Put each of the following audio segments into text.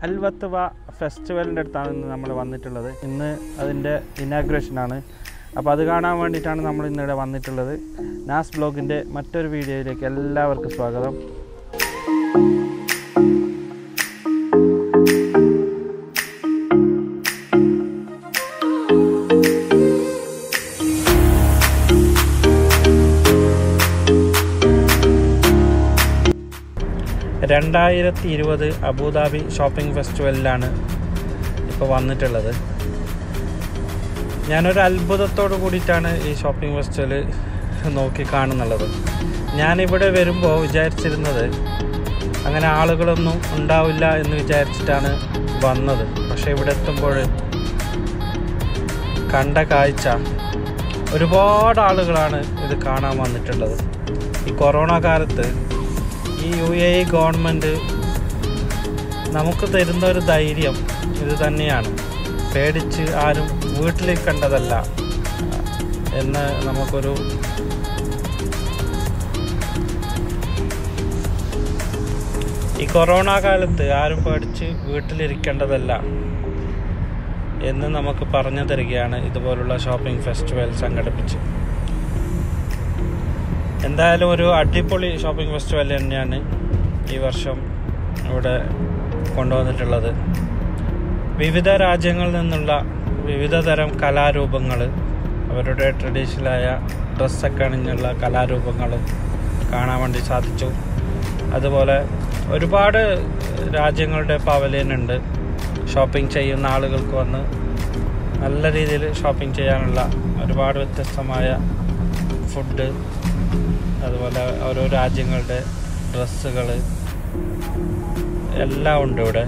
അൽവത്തുവ ഫെസ്റ്റിവലിൻ്റെ അടുത്താണ് ഇന്ന് നമ്മൾ വന്നിട്ടുള്ളത് ഇന്ന് അതിൻ്റെ ഇനാഗ്രേഷനാണ് അപ്പോൾ അത് കാണാൻ വേണ്ടിയിട്ടാണ് നമ്മൾ ഇന്നിവിടെ വന്നിട്ടുള്ളത് നാസ് ബ്ലോഗിൻ്റെ മറ്റൊരു വീഡിയോയിലേക്ക് എല്ലാവർക്കും സ്വാഗതം രണ്ടായിരത്തി ഇരുപത് അബുദാബി ഷോപ്പിംഗ് ഫെസ്റ്റിവലിലാണ് ഇപ്പോൾ വന്നിട്ടുള്ളത് ഞാനൊരു അത്ഭുതത്തോട് കൂടിയിട്ടാണ് ഈ ഷോപ്പിംഗ് ഫെസ്റ്റിവൽ നോക്കി കാണുന്നുള്ളത് ഞാനിവിടെ വരുമ്പോൾ വിചാരിച്ചിരുന്നത് അങ്ങനെ ആളുകളൊന്നും ഉണ്ടാവില്ല എന്ന് വിചാരിച്ചിട്ടാണ് വന്നത് പക്ഷേ ഇവിടെ എത്തുമ്പോൾ കണ്ട കാഴ്ച ഒരുപാട് ആളുകളാണ് ഇത് കാണാൻ വന്നിട്ടുള്ളത് ഈ കൊറോണ കാലത്ത് ഈ യു എ ഇ ഗവൺമെൻറ് നമുക്ക് തരുന്ന ഒരു ധൈര്യം ഇത് തന്നെയാണ് പേടിച്ച് ആരും വീട്ടിലിരിക്കേണ്ടതല്ല എന്ന് നമുക്കൊരു ഈ കൊറോണ കാലത്ത് ആരും പേടിച്ച് വീട്ടിലിരിക്കേണ്ടതല്ല എന്ന് നമുക്ക് പറഞ്ഞു തരികയാണ് ഇതുപോലുള്ള ഷോപ്പിംഗ് ഫെസ്റ്റിവൽ സംഘടിപ്പിച്ച് എന്തായാലും ഒരു അടിപൊളി ഷോപ്പിംഗ് ഫെസ്റ്റിവൽ തന്നെയാണ് ഈ വർഷം ഇവിടെ കൊണ്ടുവന്നിട്ടുള്ളത് വിവിധ രാജ്യങ്ങളിൽ നിന്നുള്ള വിവിധ തരം കലാരൂപങ്ങൾ അവരുടെ ട്രഡീഷണലായ ഡ്രസ്സൊക്കെ അണിഞ്ഞുള്ള കലാരൂപങ്ങൾ കാണാൻ വേണ്ടി സാധിച്ചു അതുപോലെ ഒരുപാട് രാജ്യങ്ങളുടെ പവലിയൻ ഉണ്ട് ഷോപ്പിംഗ് ചെയ്യുന്ന ആളുകൾക്ക് വന്ന് നല്ല രീതിയിൽ ഷോപ്പിംഗ് ചെയ്യാനുള്ള ഒരുപാട് വ്യത്യസ്തമായ ഫുഡ് അതുപോലെ ഓരോ രാജ്യങ്ങളുടെ ഡ്രസ്സുകൾ എല്ലാം ഉണ്ട് ഇവിടെ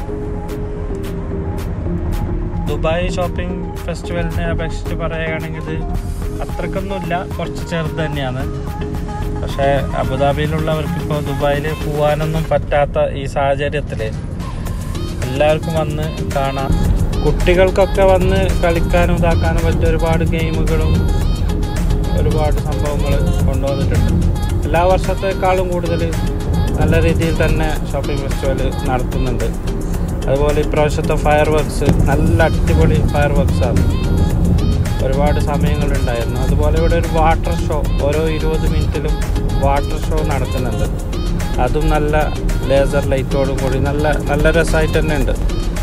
ദുബായ് ഷോപ്പിംഗ് ഫെസ്റ്റിവലിനെ അപേക്ഷിച്ച് പറയുകയാണെങ്കിൽ ഇത് അത്രക്കൊന്നുമില്ല കുറച്ച് ചെറുത് തന്നെയാണ് പക്ഷേ അബുദാബിയിലുള്ളവർക്ക് ഇപ്പോൾ ദുബായിൽ പോകാനൊന്നും പറ്റാത്ത ഈ സാഹചര്യത്തിൽ എല്ലാവർക്കും വന്ന് കാണാം കുട്ടികൾക്കൊക്കെ വന്ന് കളിക്കാനും ഇതാക്കാനും പറ്റിയ ഒരുപാട് ഗെയിമുകളും ഒരുപാട് സംഭവങ്ങൾ കൊണ്ടുവന്നിട്ടുണ്ട് എല്ലാ വർഷത്തേക്കാളും കൂടുതൽ നല്ല രീതിയിൽ തന്നെ ഷോപ്പിംഗ് ഫെസ്റ്റിവൽ നടത്തുന്നുണ്ട് അതുപോലെ ഇപ്രാവശ്യത്തെ ഫയർ വർക്ക്സ് നല്ല അടിപൊളി ഫയർ വർക്ക്സാണ് ഒരുപാട് സമയങ്ങളുണ്ടായിരുന്നു അതുപോലെ ഇവിടെ ഒരു വാട്ടർ ഷോ ഓരോ ഇരുപത് മിനിറ്റിലും വാട്ടർ ഷോ നടത്തുന്നുണ്ട് അതും നല്ല ലേസർ ലൈറ്റോടും കൂടി നല്ല നല്ല രസമായിട്ട് തന്നെ ഉണ്ട്